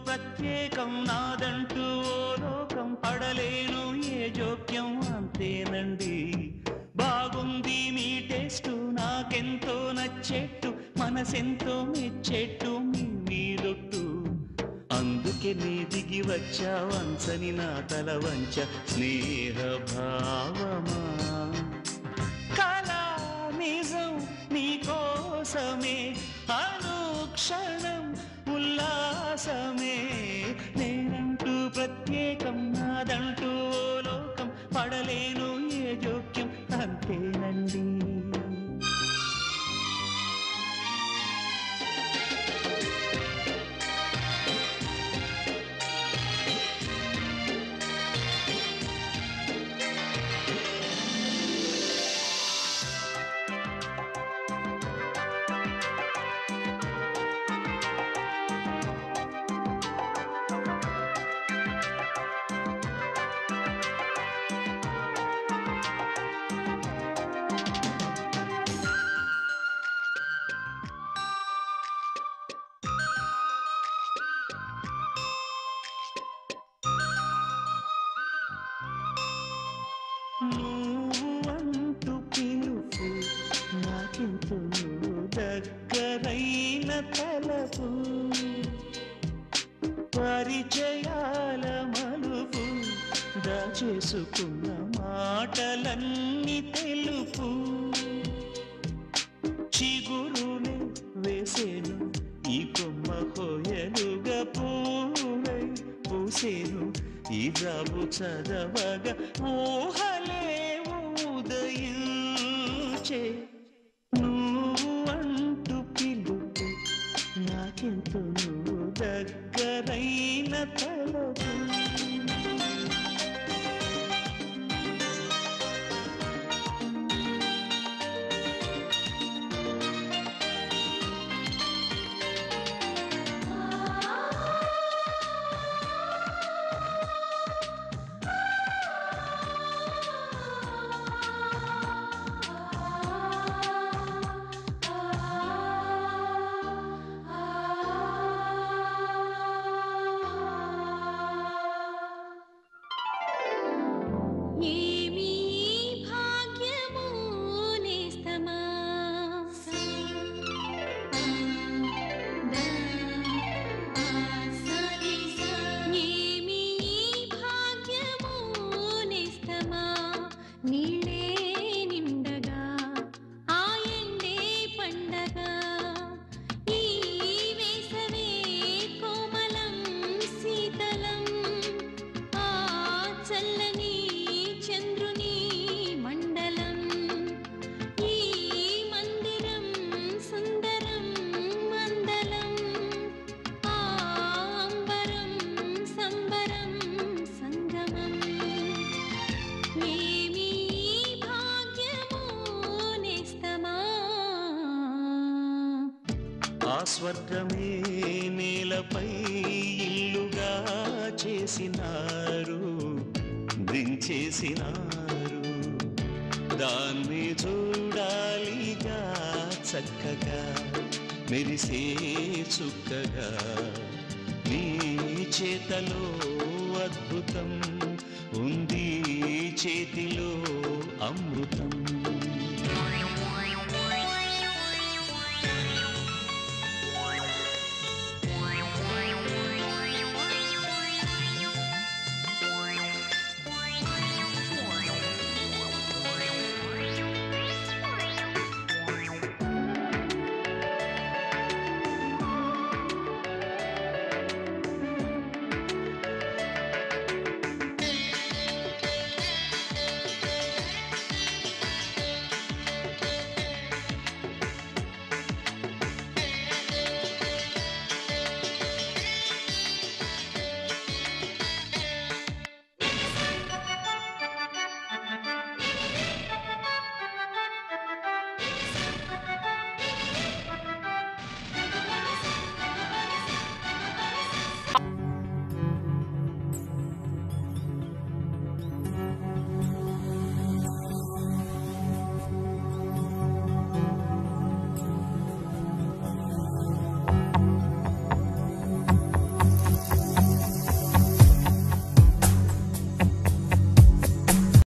ప్రత్యేకం నాదంటూ ఓ లోకం పడలేను ఏ జోక్యం అంతేనండి బాగుంది మీ టేస్టు నాకెంతో నచ్చేట్టు మనసెంతో మెచ్చేట్టు మీ మీదొట్టు అందుకే నీ దిగి వచ్చా వంచని నా తల వంచ స్నేహ భావమా కళా నిజం నీకోసమే అనుక్షణం ఉల్లాసమే నేనంటూ ప్రత్యేకం నాదంటూ ఓ లోకం పడలేను ఏ జోక్యం అంతేనండి నువ్వు అంటూ పిలుపు నాకెంతో దగ్గరైన తలపు పరిచయాల మలుపు దాచేసుకున్న మాటలన్నీ తెలుపు చిగురుని వేసేను ఈ కొమ్మ కోయలుగా పూవై పూసేను ఈ జాబు చదవగా ఊహలే ఉదయించే నువ్వు అంటూ పిలుపు నాకెంతో నువ్వు దగ్గరైన తలపు ఏమీ భాగ్యము నేస్తమా ఏమీ భాగ్యము నేస్తమా నీళ్ళే నిండగా ఆ ఎండే పండగ ఈ వేసవే కోమలం శీతలం ఆ చల్లని చంద్రుని మండలం ఈ మందిరం సుందరం మందలం ఆ అంబరం సంబరం సంగమం ఏమీ భాగ్యము నేస్తమా ఆ స్వర్గమే నేలపై ఇల్లుగా చేసినారు దించేసినారు దాన్ని చూడాలిగా చక్కగా మెరిసే చుక్కగా నీ చేతలో అద్భుతం ఉంది చేతిలో అమృతం